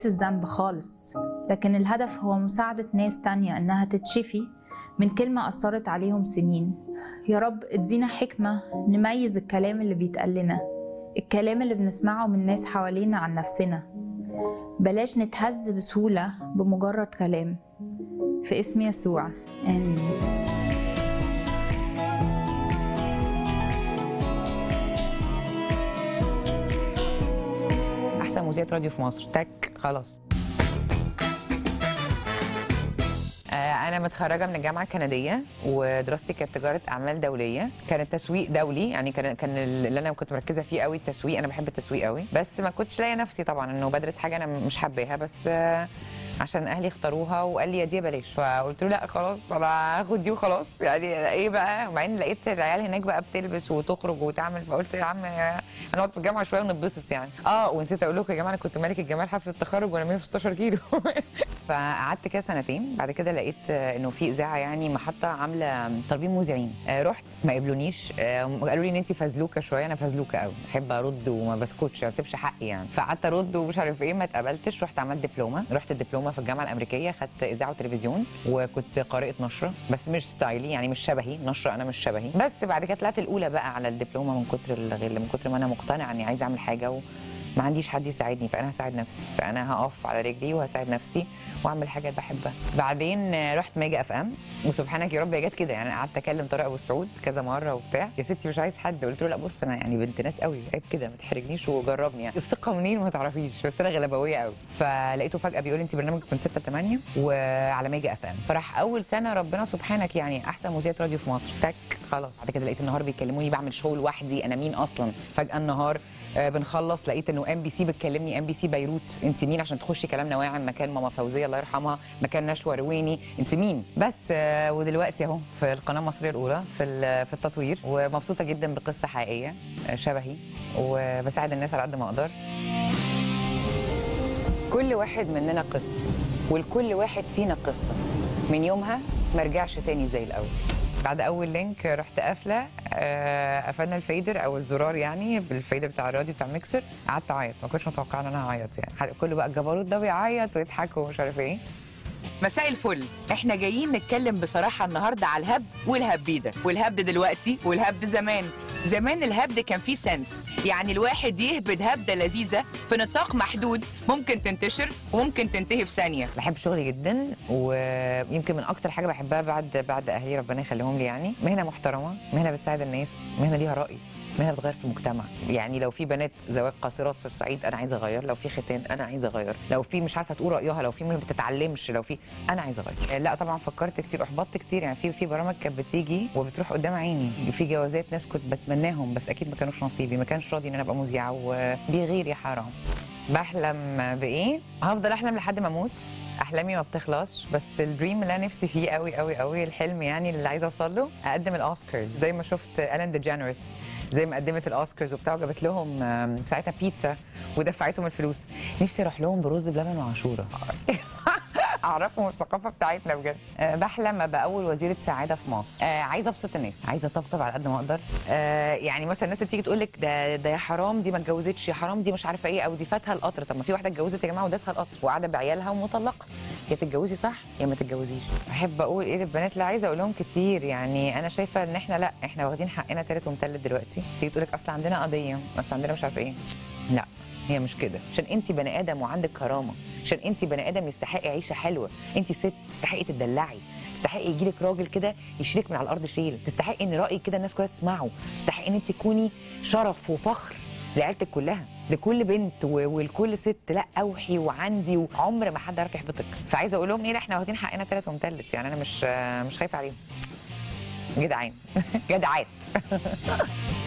الذنب خالص لكن الهدف هو مساعدة ناس تانية إنها تتشفي من كلمة أثرت عليهم سنين يا رب ادينا حكمة نميز الكلام اللي بيتقال لنا الكلام اللي بنسمعه من ناس حوالينا عن نفسنا بلاش نتهز بسهولة بمجرد كلام في اسم يسوع آمين احسن مذيعة راديو في مصر تك خلاص آه، انا متخرجه من الجامعه الكنديه ودراستي كانت تجاره اعمال دوليه كانت تسويق دولي يعني كان كان اللي انا كنت مركزه فيه قوي التسويق انا بحب التسويق قوي بس ما كنتش لاقيه نفسي طبعا انه بدرس حاجه انا مش حباها بس آه، عشان اهلي اختاروها وقال لي يا دي بلاش فقلت له لا خلاص انا هاخد دي وخلاص يعني ايه بقى وبعدين لقيت العيال هناك بقى بتلبس وتخرج وتعمل فقلت يا عم هنقعد في الجامعه شويه ونتبسط يعني اه ونسيت اقول لكم يا جماعه انا كنت ملك الجمال حفله التخرج وانا 116 كيلو فقعدت كده سنتين بعد كده لقيت آه، انه في اذاعه يعني محطه عامله طالبين مذيعين آه، رحت ما قبلونيش آه، قالوا لي ان انت فزلوكه شويه انا فزلوكه قوي بحب ارد وما بسكتش ما اسيبش حقي يعني فقعدت ارد ومش عارف ايه ما اتقبلتش رحت عملت دبلومه رحت الدبلومه في الجامعه الامريكيه خدت اذاعه وتلفزيون وكنت قارئه نشره بس مش ستايلي يعني مش شبهي نشره انا مش شبهي بس بعد كده طلعت الاولى بقى على الدبلومه من كتر الغل من كتر ما انا مقتنعه اني عايزه اعمل حاجه و... ما عنديش حد يساعدني فانا هساعد نفسي فانا هقف على رجلي وهساعد نفسي واعمل حاجه اللي بحبها بعدين آه، رحت ميجا اف ام وسبحانك يا رب هي جت كده يعني قعدت اكلم طارق ابو السعود كذا مره وبتاع يا ستي مش عايز حد قلت له لا بص انا يعني بنت ناس قوي عيب كده ما تحرجنيش وجربني يعني الثقه منين ما تعرفيش بس انا غلبويه قوي فلقيته فجاه بيقول لي انت برنامجك من 6 ل 8 وعلى ميجا اف ام فراح اول سنه ربنا سبحانك يعني احسن مذيعه راديو في مصر تك خلاص بعد كده لقيت النهار بيكلموني بعمل شو لوحدي انا مين اصلا فجاه النهار آه، بنخلص لقيت انه ام بي سي بتكلمني ام بي سي بيروت انت مين عشان تخشي كلامنا واعم مكان ماما فوزيه الله يرحمها مكان نشوى رويني انت مين بس آه، ودلوقتي اهو في القناه المصريه الاولى في ال- في التطوير ومبسوطه جدا بقصه حقيقيه آه، شبهي وبساعد الناس على قد ما اقدر كل واحد مننا قصه ولكل واحد فينا قصه من يومها ما رجعش تاني زي الاول بعد اول لينك رحت قافله آه، قفلنا الفيدر او الزرار يعني بالفيدر بتاع الراديو بتاع ميكسر قعدت اعيط ما كنتش متوقعه ان انا هعيط يعني حد- كله بقى الجبروت ده بيعيط ويضحك ومش عارف ايه مساء الفل احنا جايين نتكلم بصراحة النهاردة على الهبد والهبيدة والهبد دلوقتي والهبد زمان زمان الهبد كان فيه سنس يعني الواحد يهبد هبدة لذيذة في نطاق محدود ممكن تنتشر وممكن تنتهي في ثانية بحب شغلي جدا ويمكن من اكتر حاجه بحبها بعد بعد اهلي ربنا يخليهم لي يعني مهنه محترمه مهنه بتساعد الناس مهنه ليها راي مهنه بتغير في المجتمع يعني لو في بنات زواج قاصرات في الصعيد انا عايزه اغير لو في ختان انا عايزه اغير لو في مش عارفه تقول رايها لو في ما بتتعلمش لو في انا عايزه اغير لا طبعا فكرت كتير احبطت كتير يعني في في برامج كانت بتيجي وبتروح قدام عيني في جوازات ناس كنت بتمناهم بس اكيد ما كانوش نصيبي ما كانش راضي ان انا ابقى مذيعه وبيغير يا حرام بحلم بايه هفضل احلم لحد ما اموت احلامي ما بتخلصش بس الدريم اللي انا نفسي فيه قوي قوي قوي الحلم يعني اللي عايزه اوصل له اقدم الاوسكارز زي ما شفت الين ديجينيرس زي ما قدمت الاوسكارز وبتاع وجابت لهم آم، ساعتها بيتزا ودفعتهم الفلوس نفسي اروح لهم برز بلبن وعاشوره اعرفهم الثقافه بتاعتنا بجد أه بحلم ابقى اول وزيره سعاده في مصر أه عايزه ابسط الناس عايزه اطبطب على قد ما اقدر أه يعني مثلا الناس اللي تيجي تقول لك ده ده يا حرام دي ما اتجوزتش يا حرام دي مش عارفه ايه او دي فاتها القطر طب ما في واحده اتجوزت يا جماعه وداسها القطر وقاعده بعيالها ومطلقه يا تتجوزي صح يا ما تتجوزيش احب اقول ايه للبنات اللي عايزه اقول لهم كتير يعني انا شايفه ان احنا لا احنا واخدين حقنا تالت ومتلت دلوقتي تيجي تقول لك اصل عندنا قضيه اصل عندنا مش عارفه ايه لا هي مش كده عشان انت بني ادم وعندك كرامه عشان انت بني ادم يستحق عيشه حلوه انت ست تستحقي تدلعي تستحقي يجي لك راجل كده يشيلك من على الارض شيل تستحقي ان رايك كده الناس كلها تسمعه تستحقي ان انت تكوني شرف وفخر لعيلتك كلها لكل بنت و- ولكل ست لا اوحي وعندي وعمر ما حد عارف يحبطك فعايزه اقول لهم ايه لا احنا واخدين حقنا تالت ومتلت يعني انا مش مش خايفه عليهم جدعان جدعات